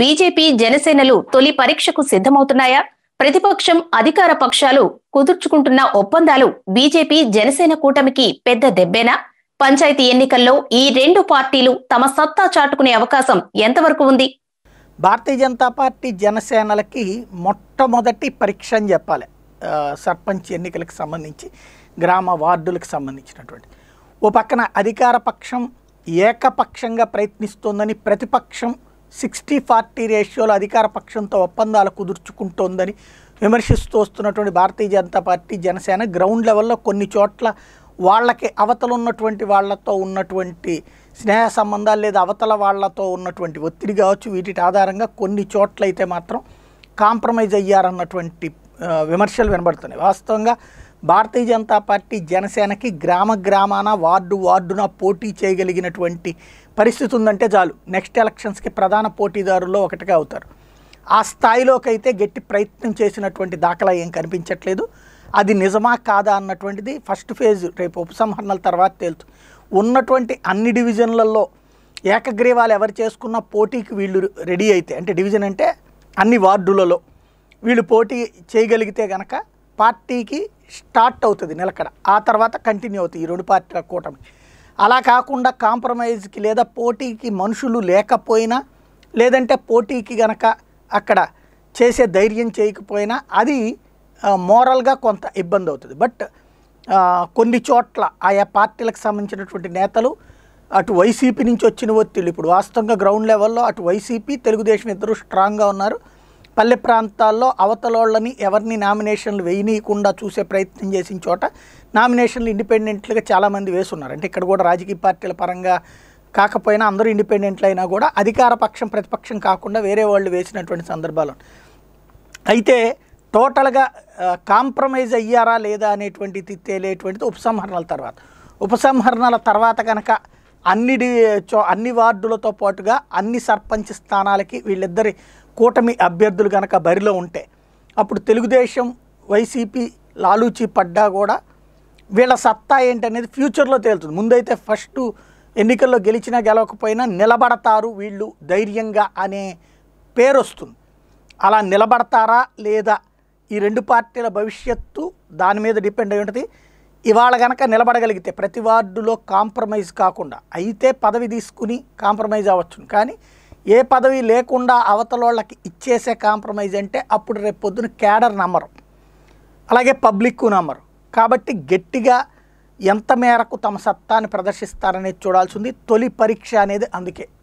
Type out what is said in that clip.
BJP జనసేనలు తొలి పరీక్షకు సిద్ధమవుతున్నాయా ప్రతిపక్షం అధికార పక్షాలు కుదుర్చుకుంటున్న ఒప్పందాలు బీజేపీ జనసేన కూటమికి పెద్ద దెబ్బేనా పంచాయతీ ఎన్నికల్లో ఈ రెండు పార్టీలు తమ సత్తా చాటుకునే అవకాశం ఎంతవరకు ఉంది భారతీయ జనతా పార్టీ జనసేనలకి మొట్టమొదటి పరీక్ష అని చెప్పాలి ఆ, సర్పంచ్ ఎన్నికలకు సంబంధించి గ్రామ వార్డులకు సంబంధించినటువంటి ఓ పక్కన అధికార పక్షం ఏకపక్షంగా ప్రయత్నిస్తోందని ప్రతిపక్షం సిక్స్టీ ఫార్టీ రేషియోలో అధికార పక్షంతో ఒప్పందాలు కుదుర్చుకుంటోందని విమర్శిస్తూ వస్తున్నటువంటి భారతీయ జనతా పార్టీ జనసేన గ్రౌండ్ లెవెల్లో కొన్ని చోట్ల వాళ్ళకి అవతల ఉన్నటువంటి వాళ్ళతో ఉన్నటువంటి స్నేహ సంబంధాలు లేదా అవతల వాళ్ళతో ఉన్నటువంటి ఒత్తిడి కావచ్చు వీటి ఆధారంగా కొన్ని చోట్ల అయితే మాత్రం కాంప్రమైజ్ అయ్యారన్నటువంటి ఆ, విమర్శలు వినబడుతున్నాయి వాస్తవంగా భారతీయ జనతా పార్టీ జనసేనకి గ్రామ గ్రామాన వార్డు వార్డున పోటీ చేయగలిగినటువంటి పరిస్థితి ఉందంటే చాలు నెక్స్ట్ ఎలక్షన్స్కి ప్రధాన పోటీదారుల్లో ఒకటిగా అవుతారు ఆ స్థాయిలోకి అయితే గట్టి ప్రయత్నం చేసినటువంటి దాఖలా ఏం కనిపించట్లేదు అది నిజమా కాదా అన్నటువంటిది ఫస్ట్ ఫేజ్ రేపు ఉపసంహరణల తర్వాత తేలుతు ఉన్నటువంటి అన్ని డివిజన్లలో ఏకగ్రీవాలు ఎవరు చేసుకున్న పోటీకి వీళ్ళు రెడీ అయితే అంటే డివిజన్ అంటే అన్ని వార్డులలో వీళ్ళు పోటీ చేయగలిగితే గనక పార్టీకి స్టార్ట్ అవుతుంది నిలకడ ఆ తర్వాత కంటిన్యూ అవుతుంది ఈ రెండు పార్టీల కూటమి అలా కాకుండా కాంప్రమైజ్కి లేదా పోటీకి మనుషులు లేకపోయినా లేదంటే పోటీకి గనక అక్కడ చేసే ధైర్యం చేయకపోయినా అది మోరల్గా కొంత ఇబ్బంది అవుతుంది బట్ ఆ, కొన్ని చోట్ల ఆయా పార్టీలకు సంబంధించినటువంటి నేతలు అటు వైసీపీ నుంచి వచ్చిన ఒత్తిళ్ళు ఇప్పుడు వాస్తవంగా గ్రౌండ్ లెవెల్లో అటు వైసీపీ తెలుగుదేశం ఇద్దరు స్ట్రాంగ్గా ఉన్నారు పల్లె ప్రాంతాల్లో అవతలోళ్ళని ఎవరిని నామినేషన్లు వేయనీయకుండా చూసే ప్రయత్నం చేసిన చోట నామినేషన్లు ఇండిపెండెంట్లుగా చాలామంది వేసున్నారు అంటే ఇక్కడ కూడా రాజకీయ పార్టీల పరంగా కాకపోయినా అందరూ ఇండిపెండెంట్లు అయినా కూడా అధికార పక్షం ప్రతిపక్షం కాకుండా వేరే వాళ్ళు వేసినటువంటి సందర్భాలు ఉన్నాయి. అయితే టోటల్గా ఆ, కాంప్రమైజ్ అయ్యారా లేదా అనేటువంటిది తేలేటువంటిది ఉపసంహరణల తర్వాత ఉపసంహరణల తర్వాత కనుక అన్ని డి- చో అన్ని వార్డులతో పాటుగా అన్ని సర్పంచ్ స్థానాలకి వీళ్ళిద్దరి కూటమి అభ్యర్థులు కనుక బరిలో ఉంటే అప్పుడు తెలుగుదేశం వైసీపీ లాలూచి పడ్డా కూడా వీళ్ళ సత్తా ఏంటనేది ఫ్యూచర్లో తేలుతుంది ముందైతే ఫస్ట్ ఎన్నికల్లో గెలిచినా గెలవకపోయినా నిలబడతారు వీళ్ళు ధైర్యంగా అనే పేరు వస్తుంది అలా నిలబడతారా లేదా ఈ రెండు పార్టీల భవిష్యత్తు దాని మీద డిపెండ్ అయి ఉంటుంది ఇవాళ గనక నిలబడగలిగితే ప్రతి వార్డులో కాంప్రమైజ్ కాకుండా అయితే పదవి తీసుకుని కాంప్రమైజ్ అవ్వచ్చు కానీ ఏ పదవి లేకుండా అవతలోళ్ళకి ఇచ్చేసే కాంప్రమైజ్ అంటే అప్పుడు రేపు పొద్దున క్యాడర్ నమ్మరు అలాగే పబ్లిక్ నమ్మరు కాబట్టి గట్టిగా ఎంత మేరకు తమ సత్తాన్ని ప్రదర్శిస్తారనేది చూడాల్సి ఉంది తొలి పరీక్ష అనేది అందుకే